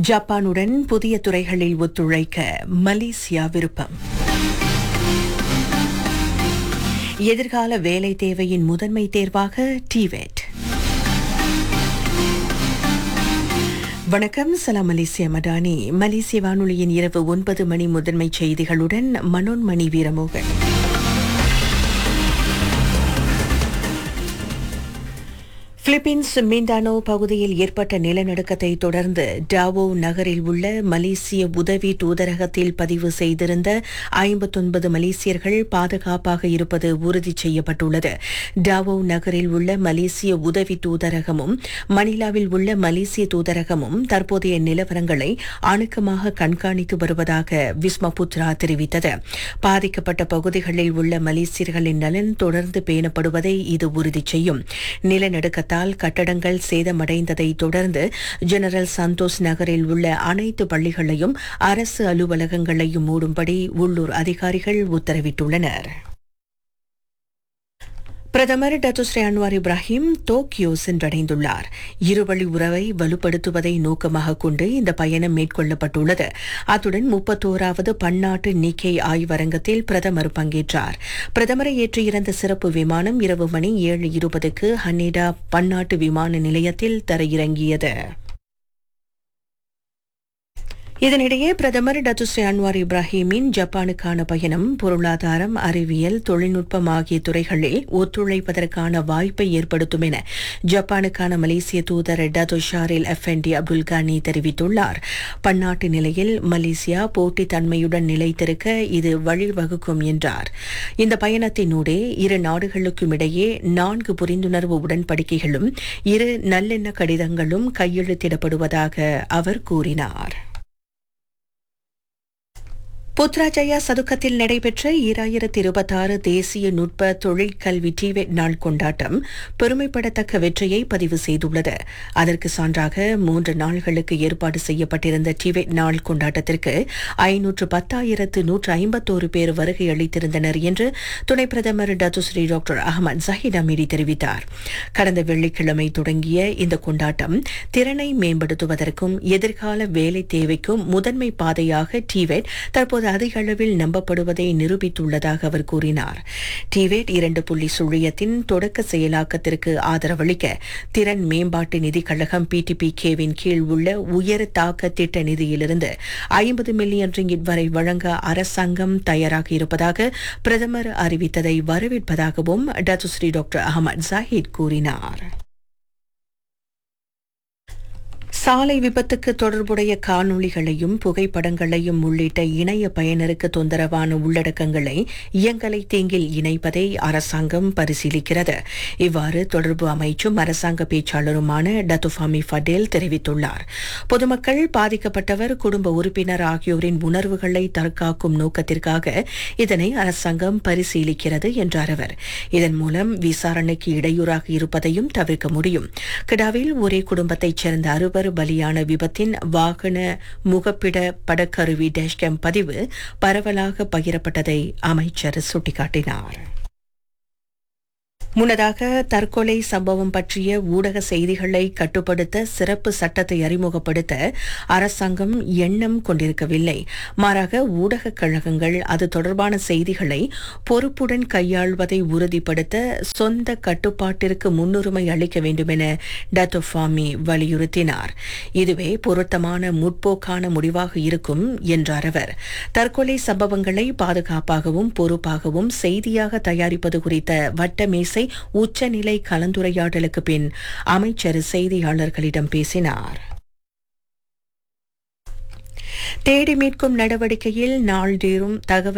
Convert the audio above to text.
ஜப்பானுடன் புதிய துறைகளில் ஒத்துழைக்க மலேசியா விருப்பம் எதிர்கால வேலை தேவையின் முதன்மை தேர்வாக டிவெட் வணக்கம் சலாம் மலேசிய மடானி மலேசிய வானொலியின் இரவு ஒன்பது மணி முதன்மை செய்திகளுடன் மனோன்மணி வீரமோகன் பிலிப்பீன்ஸ் மிண்டானோ பகுதியில் ஏற்பட்ட நிலநடுக்கத்தை தொடர்ந்து டாவோ நகரில் உள்ள மலேசிய உதவி தூதரகத்தில் பதிவு செய்திருந்த ஐம்பத்தொன்பது மலேசியர்கள் பாதுகாப்பாக இருப்பது உறுதி செய்யப்பட்டுள்ளது டாவோ நகரில் உள்ள மலேசிய உதவி தூதரகமும் மணிலாவில் உள்ள மலேசிய தூதரகமும் தற்போதைய நிலவரங்களை அணுக்கமாக கண்காணித்து வருவதாக விஸ்மபுத்ரா தெரிவித்தது பாதிக்கப்பட்ட பகுதிகளில் உள்ள மலேசியர்களின் நலன் தொடர்ந்து பேணப்படுவதை இது உறுதி செய்யும் நிலநடுக்கத்தால் கட்டடங்கள் சேதமடைந்ததை தொடர்ந்து ஜெனரல் சந்தோஷ் நகரில் உள்ள அனைத்து பள்ளிகளையும் அரசு அலுவலகங்களையும் மூடும்படி உள்ளூர் அதிகாரிகள் உத்தரவிட்டுள்ளனர் பிரதமர் டத்துஸ்ரீ அன்வார் இப்ராஹிம் டோக்கியோ சென்றடைந்துள்ளார் இருவழி உறவை வலுப்படுத்துவதை நோக்கமாக கொண்டு இந்த பயணம் மேற்கொள்ளப்பட்டுள்ளது அத்துடன் முப்பத்தோராவது பன்னாட்டு நிக்கை ஆய்வரங்கத்தில் பிரதமர் பங்கேற்றார் பிரதமரை ஏற்றியிருந்த சிறப்பு விமானம் இரவு மணி ஏழு இருபதுக்கு ஹனேடா பன்னாட்டு விமான நிலையத்தில் தரையிறங்கியது இதனிடையே பிரதமர் டத்துஸ்ரீ அன்வார் இப்ராஹிமின் ஜப்பானுக்கான பயணம் பொருளாதாரம் அறிவியல் தொழில்நுட்பம் ஆகிய துறைகளில் ஒத்துழைப்பதற்கான வாய்ப்பை ஏற்படுத்தும் என ஜப்பானுக்கான மலேசிய தூதர் Datuk Shahril Effendi Abdul Ghani தெரிவித்துள்ளார் பன்னாட்டு நிலையில் மலேசியா போட்டித்தன்மையுடன் நிலைத்திருக்க இது வழிவகுக்கும் என்றார் இந்த பயணத்தினூடே இரு நாடுகளுக்கும் இடையே நான்கு புரிந்துணர்வு உடன்படிக்கைகளும் இரு நல்லெண்ண கடிதங்களும் கையெழுத்திடப்படுவதாக அவர் கூறினார் புத்ராஜயா சதுக்கத்தில் நடைபெற்ற ஈராயிரத்தி இருபத்தாறு தேசிய நுட்ப தொழிற்கல்வி டிவெட் நாள் கொண்டாட்டம் பெருமைப்படத்தக்க வெற்றியை பதிவு செய்துள்ளது அதற்கு சான்றாக மூன்று நாள்களுக்கு ஏற்பாடு செய்யப்பட்டிருந்த டிவெட் நாள் கொண்டாட்டத்திற்கு ஐநூற்று பத்தாயிரத்து நூற்று ஐம்பத்தோரு பேர் வருகை அளித்திருந்தனர் என்று துணை பிரதமர் Datuk Seri doctor Ahmad Zahid Hamidi தெரிவித்தார் கடந்த வெள்ளிக்கிழமை தொடங்கிய இந்த கொண்டாட்டம் திறனை மேம்படுத்துவதற்கும் எதிர்கால வேலை தேவைக்கும் முதன்மை பாதையாக டிவெட் தற்போது அதிக அளவில் நம்பப்படுவதை நிரூபித்துள்ளதாக அவர் கூறினார் டிவேட் இரண்டு புள்ளி சுழியத்தின் தொடக்க செயலாக்கத்திற்கு ஆதரவளிக்க திறன் மேம்பாட்டு நிதிக் கழகம் பிடிபி கேவின் கீழ் உள்ள உயர் தாக்க திட்ட நிதியிலிருந்து ஐம்பது மில்லியன் ரிங்கிட் வரை வழங்க அரசாங்கம் தயாராக இருப்பதாக பிரதமர் அறிவித்ததை வரவேற்பதாகவும் டத்துஸ்ரீ டாக்டர் அகமது ஜாஹித் கூறினார் சாலை விபத்துக்கு தொடர்புடைய காணொளிகளையும் புகைப்படங்களையும் உள்ளிட்ட இணைய பயனருக்கு தொந்தரவான உள்ளடக்கங்களை இயங்கலை தீங்கில் இணைப்பதை அரசாங்கம் பரிசீலிக்கிறது இவ்வாறு தொடர்பு அமைச்சும் அரசாங்க பேச்சாளருமான டத்துஃபாமி ஃபடேல் தெரிவித்துள்ளார் பொதுமக்கள் பாதிக்கப்பட்டவர் குடும்ப உறுப்பினர் ஆகியோரின் உணர்வுகளை தற்காக்கும் நோக்கத்திற்காக இதனை அரசாங்கம் பரிசீலிக்கிறது என்றார் அவர் இதன் மூலம் விசாரணைக்கு இடையூறாக இருப்பதையும் தவிர்க்க முடியும் கிடாவில் ஒரே குடும்பத்தைச் சேர்ந்த அறுவர் பலியான விபத்தின் வாகன முகப்பிட படக்கருவி டேஷ்கேம் பதிவு பரவலாக பகிரப்பட்டதை அமைச்சர் சுட்டிக்காட்டினார் முன்னதாக தற்கொலை சம்பவம் பற்றிய ஊடக செய்திகளை கட்டுப்படுத்த சிறப்பு சட்டத்தை அறிமுகப்படுத்த அரசாங்கம் எண்ணம் கொண்டிருக்கவில்லை மாறாக ஊடகக் கழகங்கள் அது தொடர்பான செய்திகளை பொறுப்புடன் கையாள்வதை உறுதிப்படுத்த சொந்த கட்டுப்பாட்டிற்கு முன்னுரிமை அளிக்க வேண்டும் என டத்தோஃபாமி வலியுறுத்தினார் இதுவே பொருத்தமான முற்போக்கான முடிவாக இருக்கும் என்றார் அவர் தற்கொலை சம்பவங்களை பாதுகாப்பாகவும் பொறுப்பாகவும் செய்தியாக தயாரிப்பது குறித்த வட்டமேசை உச்சநிலை கலந்துரையாடலுக்கு பின் அமைச்சர் செய்தியாளர்களிடம் பேசினார் தேடி மீட்கும் நடவடிக்கையில் நாள்தேறும் தகவல்